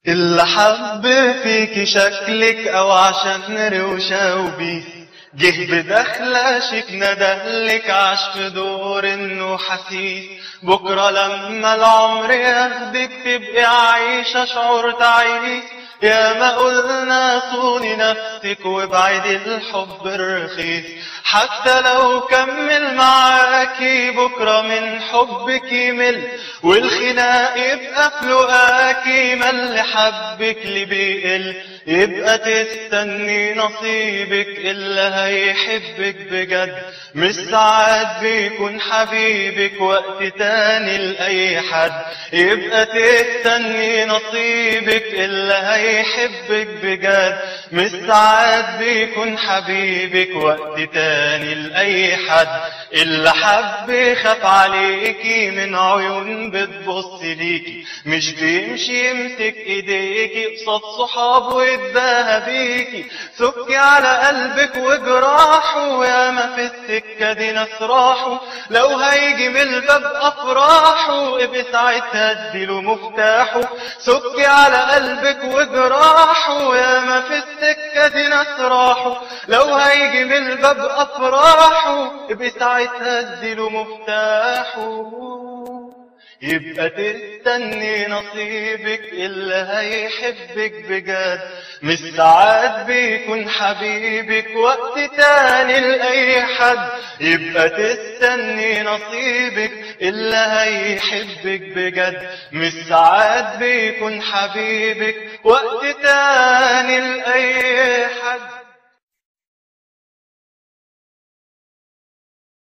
اللي حب فيك شكلك او عشان روشة وبيس جه بدخلة ندهلك عاش في دور انه حسيس بكرة لما العمر ياخدك تبقي عايشة شعور تعيس يا ما قلنا صوني نفسك وابعدي الحب الرخيص حتى لو كمل معاكي بكرة من حبك يمل والخناق يبقى في لقاكي مل حبك اللي بيقل يبقى تستني نصيبك اللي هيحبك بجد مش ساعات بيكون حبيبك وقت تاني لأي حد يبقى تستني نصيبك اللي هيحبك بجد مش ساعات بيكون حبيبك وقت تاني لأي حد اللي حب يخاف عليكي من عيون بتبص ليكي مش بيمشي يمسك ايديكي قصاد صحابه ويتباهى بيكي سكي على قلبك وجراحه يا ما في السكة دي ناس راحوا لو هيجي من الباب افراحه ابقي ساعتها اديله مفتاحه سكي على قلبك وجراحه يا ما في السكة دي ناس راحوا لو هيجي من الباب افراحه ابقي ساعتها اديله مفتاحه يبقى تستني نصيبك اللي هيحبك بجد مش ساعات بيكون حبيبك وقت تاني لأي حد يبقى تستني نصيبك اللي هيحبك بجد مش ساعات بيكون حبيبك وقت تاني لأي حد